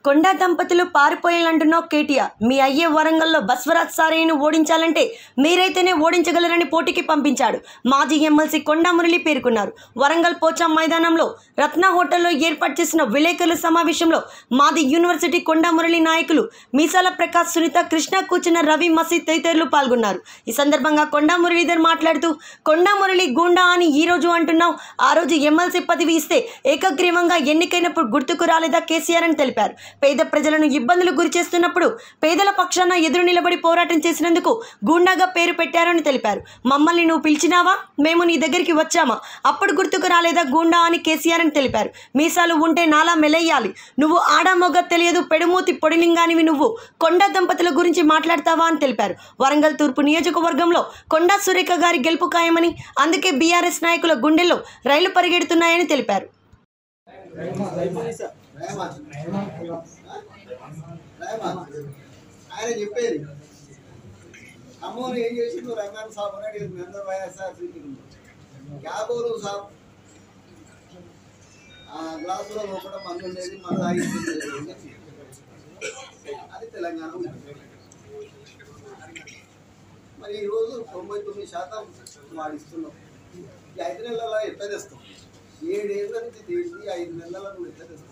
కొండా దంపతులు పారిపోయాలంటున్నావు కేటీఆర్ మీ అయ్యే వరంగల్లో బస్వరాజ్ సారేను ఓడించాలంటే మీరైతేనే ఓడించగలరని పోటీకి పంపించాడు మాజీ ఎమ్మెల్సీ కొండా మురళి పేర్కొన్నారు వరంగల్ పోచా మైదానంలో రత్న హోటల్లో ఏర్పాటు చేసిన విలేకరుల సమావేశంలో మాది యూనివర్సిటీ కొండా మురళి నాయకులు మీసాల ప్రకాష్ సునీత కృష్ణ కూర్చున్న రవి మసీద్ తదితరులు పాల్గొన్నారు ఈ సందర్భంగా కొండా మురళీధర్ మాట్లాడుతూ కొండా మురళి గూండా అని ఈ రోజు అంటున్నావు ఆ రోజు ఎమ్మెల్సీ పదవి ఇస్తే ఏకగ్రీవంగా ఎన్నికైనప్పుడు గుర్తుకు రాలేదా కేసీఆర్ అని తెలిపారు పేద ప్రజలను ఇబ్బందులు గురి చేస్తున్నప్పుడు పేదల పక్షాన ఎదురు నిలబడి పోరాటం చేసినందుకు గూండాగా పేరు పెట్టారని తెలిపారు మమ్మల్ని నువ్వు పిలిచినావా మేము నీ దగ్గరికి వచ్చామా అప్పుడు గుర్తుకు రాలేదా గూండా అని కేసీఆర్ అని తెలిపారు మీసాలు ఉంటే నాలా మెలయ్యాలి నువ్వు ఆడా మొగ తెలియదు పెడుమూతి పొడిలింగానివి నువ్వు కొండా దంపతుల గురించి మాట్లాడతావా అని తెలిపారు వరంగల్ తూర్పు నియోజకవర్గంలో కొండా సురేఖ గారి గెలుపు ఖాయమని అందుకే బీఆర్ఎస్ నాయకుల గుండెల్లో రైలు పరిగెడుతున్నాయని తెలిపారు ఆయన చెప్పేది అమ్మోని ఏం చేసిండు రంగాన్ సాబ్ అని అడిగింది మీ అందరూ వైఎస్ఆర్ క్యాబోలు సాబ్ ఆ గ్లాసులో లోపల మందు ఉండేది మన తాగిస్తుంది అది తెలంగాణ ఉంది. మరి ఈరోజు తొంభై తొమ్మిది శాతం వాడిస్తున్నాం ఈ ఐదు నెలల ఎట్లా తెస్తాం ఏడేళ్ళ నుంచి తీసి ఐదు నెలల నువ్వు ఎట్లా తెస్తాం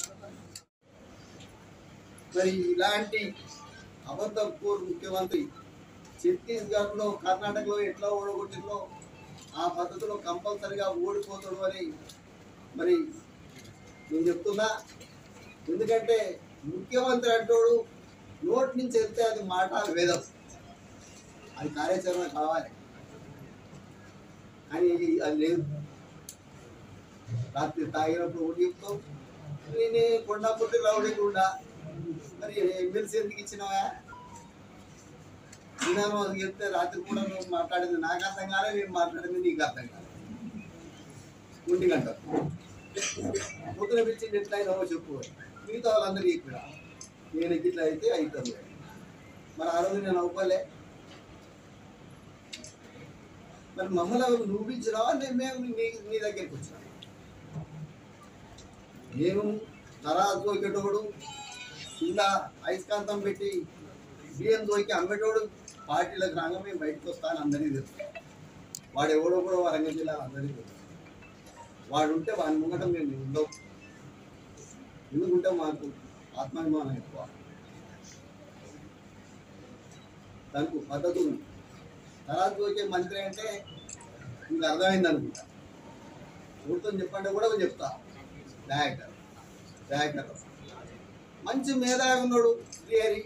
మరి ఇలాంటి అబద్ధపూర్ ముఖ్యమంత్రి ఛత్తీస్గఢ్లో కర్ణాటకలో ఎట్లా ఓడగొట్టిందో ఆ పద్ధతిలో కంపల్సరిగా ఓడిపోతాడు అని మరి నేను చెప్తున్నా ఎందుకంటే ముఖ్యమంత్రి అంటోడు నోటి నుంచి వెళ్తే అది మాట వేదం అది కార్యాచరణ కావాలి కానీ అది లేదు రాత్రి తాగినప్పుడు ఒకటి చెప్తావు నేను కొండాపుట్టి రౌడీ కూడా మరి ఎమ్మెల్సీ ఎందుకు ఇచ్చినావా విన్నాను అది చెప్తే రాత్రి కూడా నువ్వు మాట్లాడింది నాకు అర్థం కాలే నేను మాట్లాడింది నీకు అర్థం కాలే ఒంటి గంట పొద్దున పిలిచి ఎట్లా అయినావో చెప్పు మిగతా వాళ్ళందరికీ ఇక్కడ నేను ఇట్లా అయితే అవుతుంది మరి ఆ రోజు నేను అవ్వలే మరి మమ్మల్ని నువ్వు పిలిచినావా నేను మేము నీ నీ దగ్గరికి వచ్చినా నేను తరాజు దొరికేటోడు కింద అయస్కాంతం పెట్టి బియ్యం దొరికి అమ్మేటోడు పార్టీలకు రాగా మేము బయటకు వస్తాను అందరికీ తెలుసు వాడు ఎవడో కూడా వరంగల్ జిల్లా అందరికీ తెలుసు వాడు ఉంటే వాడి ముంగట మేము ఉండవు ఎందుకుంటే మాకు ఆత్మాభిమానం ఎక్కువ దానికి పద్ధతి ఉంది తర్వాత వచ్చే మంత్రి అంటే మీకు అర్థమైంది అనుకుంటా ఊరితో చెప్పంటే కూడా చెప్తా డైరెక్టర్ డైరెక్టర్ మంచి మేధావి ఉన్నాడు శ్రీహరి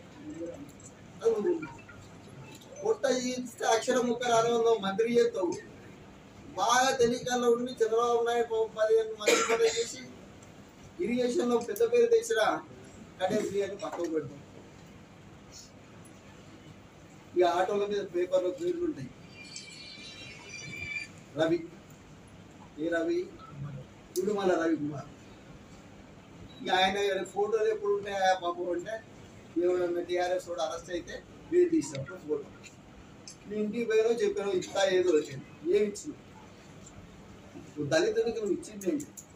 పుట్ట ఇస్తే అక్షరం ముక్క రాను మంత్రి చేస్తావు బాగా తెలియకల్లో ఉండి చంద్రబాబు నాయుడు ప- పదిహేను మంది పదవి చేసి ఇరిగేషన్లో పెద్ద పేరు తెచ్చిన కటే శ్రీహరి పక్కకు పెడతాం ఇక ఆటోల మీద పేపర్లో పేర్లు ఉంటాయి రవి ఏ రవి ఉడుమల రవి కుమార్ ఇక ఆయన ఫోటోలు ఎప్పుడు ఉంటాయా పాపం అంటే ఎవరైనా టీఆర్ఎస్ కూడా అరెస్ట్ అయితే మీరు తీసినప్పుడు ఫోటో నీ ఇంటికి పోయినా చెప్పాను ఇస్తా ఏదో వచ్చింది ఏమి ఇచ్చినావు నువ్వు దళితుడికి నువ్వు ఇచ్చింది ఏంటి